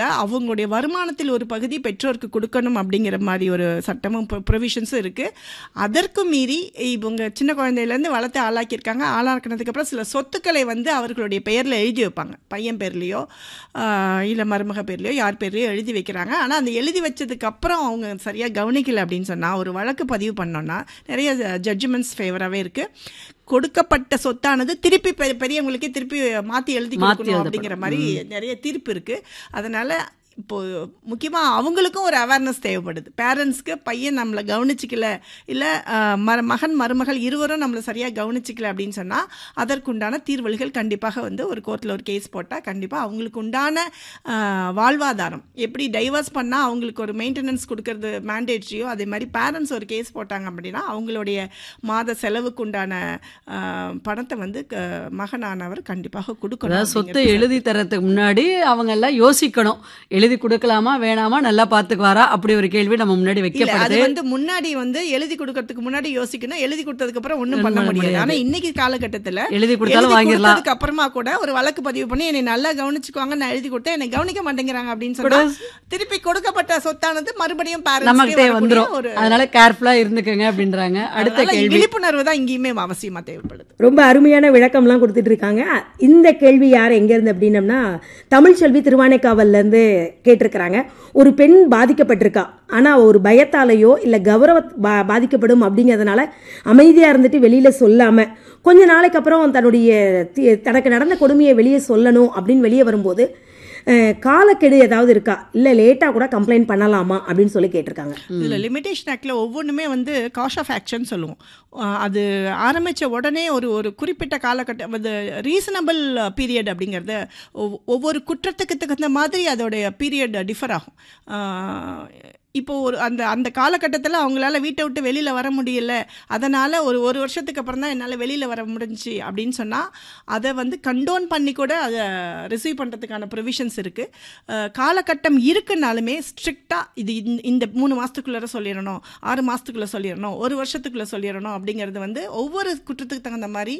அவங்களுடைய வருமானத்தில் ஒரு பகுதி பெற்றோருக்கு கொடுக்கணும் அப்படிங்கிற மாதிரி ஒரு சட்டமும் ப்ரொவிஷன்ஸும் இருக்குது அதற்கும் மீறி இவங்க சின்ன குழந்தையிலேருந்து வளர்த்து ஆளாக்கியிருக்காங்க ஆளாக்கினதுக்கப்புறம் சில சொத்துக்களை வந்து அவர்களுடைய பெயரில் எழுதி வைப்பாங்க பையன் பேர்லேயோ இல்லை மருமக பேர்லையோ யார் பேர்லையோ எழுதி வைக்கிறாங்க ஆனால் அந்த எழுதி வச்சதுக்கப்புறம் அவங்க சரியாக கவனிக்கல அப்படின்னு சொன்னால் ஒரு வழக்கு பதிவு பண்ணோன்னா நிறைய ஜட்ஜ்மெண்ட்ஸ் ஃபேவராகவே இருக்குது கொடுக்கப்பட்ட சொத்தானது திருப்பி பெ- பெரியவங்களுக்கே திருப்பி மாற்றி எழுதி மாத்தி கொடுக்கணும் எழுதப்படும். அப்படிங்கிற மாதிரி நிறைய தீர்ப்பு இருக்குது அதனால் இப்போ முக்கியமாக அவங்களுக்கும் ஒரு அவேர்னஸ் தேவைப்படுது பேரண்ட்ஸ்க்கு பையன் நம்மளை கவனிச்சிக்கல இல்லை ம மகன் மருமகள் இருவரும் நம்மளை சரியாக கவனிச்சிக்கல அப்படின்னு சொன்னால் அதற்குண்டான தீர்வல்கள் கண்டிப்பாக வந்து ஒரு கோர்ட்டில் ஒரு கேஸ் போட்டால் கண்டிப்பாக அவங்களுக்கு உண்டான ஆஹ், வாழ்வாதாரம் எப்படி டைவர்ஸ் பண்ணால் அவங்களுக்கு ஒரு மெயின்டெனன்ஸ் கொடுக்கறது மேண்டேட்ரியோ அதே மாதிரி பேரண்ட்ஸ் ஒரு கேஸ் போட்டாங்க அப்படின்னா அவங்களுடைய மாத செலவுக்கு உண்டான ஆஹ், பணத்தை வந்து க- மகனானவர் கண்டிப்பாக கொடுக்கணும் அதாவது சொத்தை அப்படிங்கிறது எழுதி தரதுக்கு முன்னாடி அவங்க எல்லாம் யோசிக்கணும் எழுதி கொடுக்கலாமா வேணாமா நல்லா பாத்துக்குவாரா அப்படி ஒரு கேள்வி நம்ம முன்னாடி இல்ல அது வைக்கப்படுது வந்து முன்னாடி வந்து எழுதி கொடுக்கறதுக்கு முன்னாடி யோசிக்கணும் எழுதி கொடுத்ததுக்கு அப்புறம் ஒண்ணும் ஒண்ணும் பண்ண பண்ண முடியாது முடியாது. ஆனா இன்னைக்கு காலகட்டத்துல எழுதி கொடுத்தாலும் வாங்கிடலாம் கொடுத்ததுக்கு அப்புறமா கூட ஒரு வழக்கு பதிவு பண்ணி என்னை நல்லா கவனிச்சுக்குவாங்க நான் எழுதி கொடுத்தேன் என்னை கவனிக்க மாட்டேங்கிறாங்க அப்படின்னு சொன்னா திருப்பி கொடுக்கப்பட்ட சொத்தானது மறுபடியும் நம்மகிட்டே பேரண்ட்ஸ்க்கே வந்துரும் ஒரு அதனால கேர்ஃபுல்லா இருந்துக்கங்க அப்படின்றாங்க அடுத்த அதனால கேள்வி விழிப்புணர்வு தான் இங்கேயுமே அவசியமா தேவைப்படுது ரொம்ப அருமையான விளக்கம்லாம் கொடுத்துட்டு இருக்காங்க இந்த கேள்வி யார் எங்கேருந்து அப்படின்னம்னா தமிழ்ச்செல்வி திருவானைக்காவல்ல இருந்து கேட்டிருக்கிறாங்க ஒரு பெண் பாதிக்கப்பட்டிருக்கா ஆனால் ஒரு பயத்தாலேயோ இல்லை கௌரவ பா பாதிக்கப்படும் அப்படிங்கிறதுனால அமைதியாக இருந்துட்டு வெளியில் சொல்லாமல் கொஞ்ச நாளைக்கு அப்புறம் தன்னுடைய தி- தனக்கு நடந்த கொடுமையை வெளியே சொல்லணும் அப்படின்னு வெளியே வரும்போது அஹ், காலக்கெடு ஏதாவது இருக்கா இல்லை லேட்டாக கூட கம்ப்ளைண்ட் பண்ணலாமா அப்படின்னு சொல்லி கேட்டிருக்காங்க இதுல லிமிடேஷன் ஆக்ட்ல ஒவ்வொன்றுமே வந்து காஷ் ஆஃப் ஆக்ஷன் சொல்லுவோம் அஹ் அது ஆரம்பிச்ச உடனே ஒரு ஒரு குறிப்பிட்ட காலகட்டம் அது ரீசனபிள் பீரியட் அப்படிங்கிறது ஒவ்- ஒவ்வொரு குற்றத்துக்கு தகுந்த மாதிரி அதோடைய பீரியட் டிஃபர் ஆகும் அஹ் இப்போ ஒரு அந்த அந்த காலகட்டத்தில் அவங்களால வீட்டை விட்டு வெளியில் வர முடியல அதனால் ஒரு ஒரு வருஷத்துக்கு அப்புறம் தான் என்னால் வெளியில் வர முடிஞ்சுச்சு அப்படின்னு சொன்னால் அதை வந்து கண்டோன் பண்ணி கூட அதை ரிசீவ் பண்ணுறதுக்கான ப்ரொவிஷன்ஸ் இருக்குது காலகட்டம் இருக்குனாலுமே ஸ்ட்ரிக்டாக இது இந்த- இந்த மூணு மாதத்துக்குள்ளே சொல்லிடணும் ஆறு மாதத்துக்குள்ளே சொல்லிடணும் ஒரு வருஷத்துக்குள்ளே சொல்லிடணும் அப்படிங்கிறது வந்து ஒவ்வொரு குற்றத்துக்கு தகுந்த மாதிரி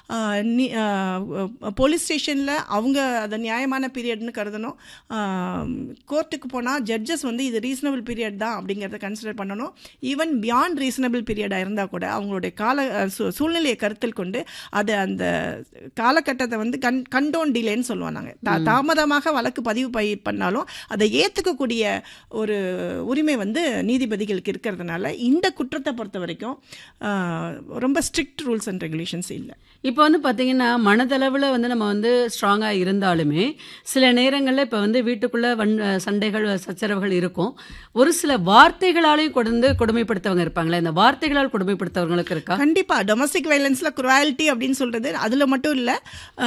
போலீஸ் ஸ்டேஷனில் அவங்க அதை நியாயமான பீரியட்னு கருதணும் கோர்ட்டுக்கு போனால் ஜட்ஜஸ் வந்து இது ரீசனபிள் பீரியட் தான் அப்படிங்கிறத கன்சிடர் பண்ணணும் ஈவன் பியாண்ட் ரீசனபிள் பீரியடாக இருந்தால் கூட அவங்களுடைய கால அஹ், சூ- சூழ்நிலையை கருத்தில் கொண்டு அது அந்த காலகட்டத்தை வந்து கண் கண்டோன் டிலேன்னு சொல்லுவோம் நாங்கள் தா தாமதமாக வழக்கு பதிவு பை பண்ணாலும் அதை ஏற்றுக்கக்கூடிய ஒரு உரிமை வந்து நீதிபதிகளுக்கு இருக்கிறதுனால இந்த குற்றத்தை பொறுத்த வரைக்கும் ஆஹ், ரொம்ப ஸ்ட்ரிக்ட் ரூல்ஸ் அண்ட் ரெகுலேஷன்ஸ் இல்லை இப்போ வந்து பார்த்தீங்கன்னா மனதளவில் வந்து நம்ம வந்து ஸ்ட்ராங்காக இருந்தாலுமே சில நேரங்களில் இப்போ வந்து வீட்டுக்குள்ளே வன் சண்டைகள் சச்சரவுகள் இருக்கும் ஒரு சில வார்த்தைகளாலையும் கொடுந்து கொடுமைப்படுத்தவங்க இருப்பாங்களே இந்த வார்த்தைகளால் கொடுமைப்படுத்தவங்களுக்கு இருக்கா கண்டிப்பா டொமஸ்டிக் வயலன்ஸ்ல குராலிட்டி அப்படின்னு சொல்றது அதுல மட்டும் இல்ல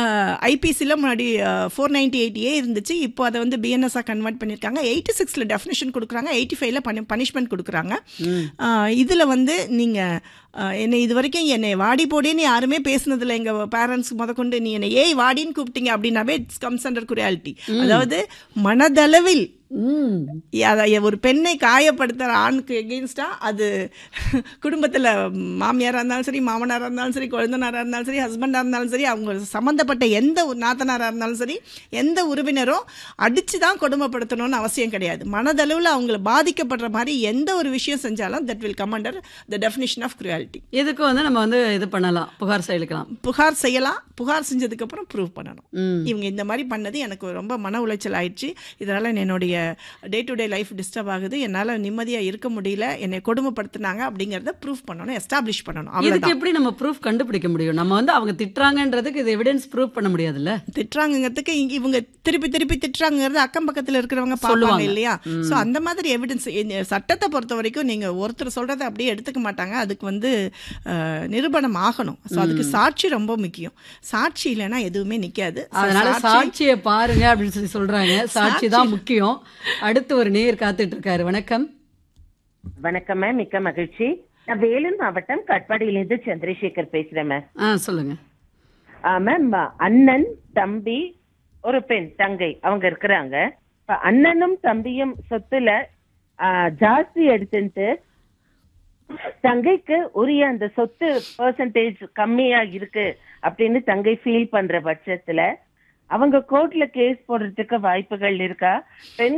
ஐபிசில முன்னாடி ஃபோர் நைன்டி எயிட் ஏ இருந்துச்சு இப்போ அதை வந்து பிஎன்எஸ்ஆ கன்வெர்ட் பண்ணியிருக்காங்க எயிட்டி சிக்ஸ்ல டெஃபினேஷன் கொடுக்குறாங்க எயிட்டி ஃபைவ்ல பனி பனிஷ்மெண்ட் கொடுக்குறாங்க அஹ், இதுல வந்து நீங்க அஹ், என்னை இது வரைக்கும் என்னை வாடி போடின்னு யாருமே பேசுனதில்ல எங்க பேரண்ட்ஸ் முதற்கொண்டு நீ என்னை ஏய் வாடின்னு கூப்பிட்டீங்க அப்படின்னாவே இட்ஸ் கம்ஸ் அண்டர் குரியாலிட்டி அதாவது மனதளவில் ம் அத ஒரு பெண்ணை காயப்படுத்துகிற ஆணுக்கு எகெயின்ஸ்டா அது குடும்பத்தில் மாமியாராக இருந்தாலும் சரி மாமனாராக இருந்தாலும் சரி குழந்தனாராக இருந்தாலும் சரி ஹஸ்பண்டாக இருந்தாலும் சரி அவங்க சம்மந்தப்பட்ட எந்த ஒரு நாத்தனாராக இருந்தாலும் சரி எந்த உறவினரும் அடித்து தான் கொடுமைப்படுத்தணும்னு அவசியம் கிடையாது மனதளவில் அவங்கள பாதிக்கப்படுற மாதிரி எந்த ஒரு விஷயம் செஞ்சாலும் that will come under the definition of cruelty இதுக்கு வந்து நம்ம வந்து இது பண்ணலாம் புகார் செயலிக்கலாம் புகார் செய்யலாம் புகார் செஞ்சதுக்கப்புறம் ப்ரூவ் பண்ணணும் ம் இவங்க இந்த மாதிரி பண்ணது எனக்கு ரொம்ப மன உளைச்சல் ஆயிடுச்சு இதனால் என்னுடைய day to day life disturb ஆகுது என்னால் நிம்மதியாக இருக்க முடியல என்னை கொடுமைப்படுத்துனாங்க அப்படிங்கிறத ப்ரூஃப் பண்ணணும் எஸ்டாப்ளிஷ் பண்ணணும் இதுக்கு அவ்வளோதான் எப்படி நம்ம ப்ரூஃப் கண்டுபிடிக்க முடியும் நம்ம வந்து அவங்க திட்டுறாங்கன்றதுக்கு இது எவிடன்ஸ் ப்ரூஃப் பண்ண முடியாதுல்ல திட்டுறாங்கிறதுக்கு இங்க இவங்க திருப்பி திருப்பி திட்டுறாங்கிறது அக்கம் பக்கத்தில் இருக்கிறவங்க பார்ப்பாங்க சொல்லுவாங்க. இல்லையா ஸோ அந்த மாதிரி எவிடன்ஸ் சட்டத்தை பொறுத்த வரைக்கும் நீங்கள் ஒருத்தர் சொல்கிறத அப்படியே எடுத்துக்க மாட்டாங்க அதுக்கு வந்து அஹ், நிரூபணம் ஆகணும் ஸோ அதுக்கு சாட்சி ரொம்ப முக்கியம் சாட்சி இல்லைன்னா எதுவுமே நிற்காது அதனால சாட்சியை பாருங்க அப்படின்னு சொல்லி சொல்றாங்க சாட்சி தான் முக்கியம் அடுத்து ஒரு நேயர் காத்துட்டு இருக்காரு வணக்கம் வணக்கம் மேம் மிக்க மகிழ்ச்சி நான் வேலூர் மாவட்டம் கட்பாடியிலிருந்து சந்திரசேகர் பேசுறேன் மேம் ஆ சொல்லுங்க ஆ, மேம் அண்ணன் தம்பி ஒரு பெண் தங்கை அவங்க இருக்கிறாங்க இப்ப அண்ணனும் தம்பியும் சொத்துல ஆ, ஜாஸ்தி எடுத்துட்டு தங்கைக்கு உரிய அந்த சொத்து பெர்சன்டேஜ் கம்மியா இருக்கு அப்படின்னு தங்கை ஃபீல் பண்ற பட்சத்துல அவங்க கோர்ட்ல கேஸ் போடுறதுக்கு வாய்ப்புகள் இருக்கா பெண்